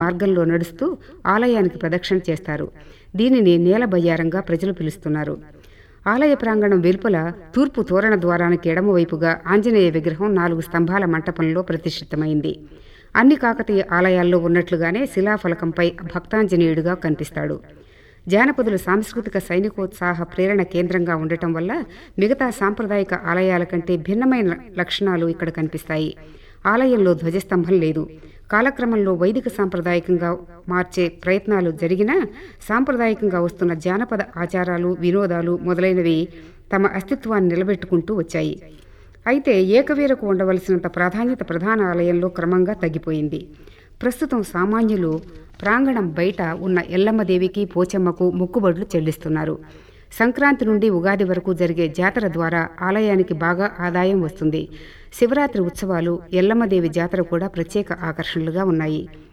మార్గంలో నడుస్తూ ఆలయానికి ప్రదక్షిణ చేస్తారు దీనిని నేల బయ్యారంగా ప్రజలు పిలుస్తున్నారు ఆలయ ప్రాంగణం వెలుపల తూర్పు తోరణ ద్వారానికి ఎడమవైపుగా ఆంజనేయ విగ్రహం నాలుగు స్తంభాల మంటపంలో ప్రతిష్ఠితమైంది అన్ని కాకతీయ ఆలయాల్లో ఉన్నట్లుగానే శిలాఫలకంపై భక్తాంజనేయుడిగా కనిపిస్తాడు జానపదుల సాంస్కృతిక సైనికోత్సాహ ప్రేరణ కేంద్రంగా ఉండటం వల్ల మిగతా సాంప్రదాయిక ఆలయాల కంటే భిన్నమైన లక్షణాలు ఇక్కడ కనిపిస్తాయి ఆలయంలో ధ్వజస్తంభం లేదు కాలక్రమంలో వైదిక సాంప్రదాయకంగా మార్చే ప్రయత్నాలు జరిగినా సాంప్రదాయకంగా వస్తున్న జానపద ఆచారాలు వినోదాలు మొదలైనవి తమ అస్తిత్వాన్ని నిలబెట్టుకుంటూ వచ్చాయి అయితే ఏకవీరకు ఉండవలసినంత ప్రాధాన్యత ప్రధాన ఆలయంలో క్రమంగా తగ్గిపోయింది ప్రస్తుతం సామాన్యులు ప్రాంగణం బయట ఉన్న ఎల్లమ్మదేవికి పోచమ్మకు మొక్కుబడులు చెల్లిస్తున్నారు సంక్రాంతి నుండి ఉగాది వరకు జరిగే జాతర ద్వారా ఆలయానికి బాగా ఆదాయం వస్తుంది శివరాత్రి ఉత్సవాలు ఎల్లమ్మదేవి జాతర కూడా ప్రత్యేక ఆకర్షణలుగా ఉన్నాయి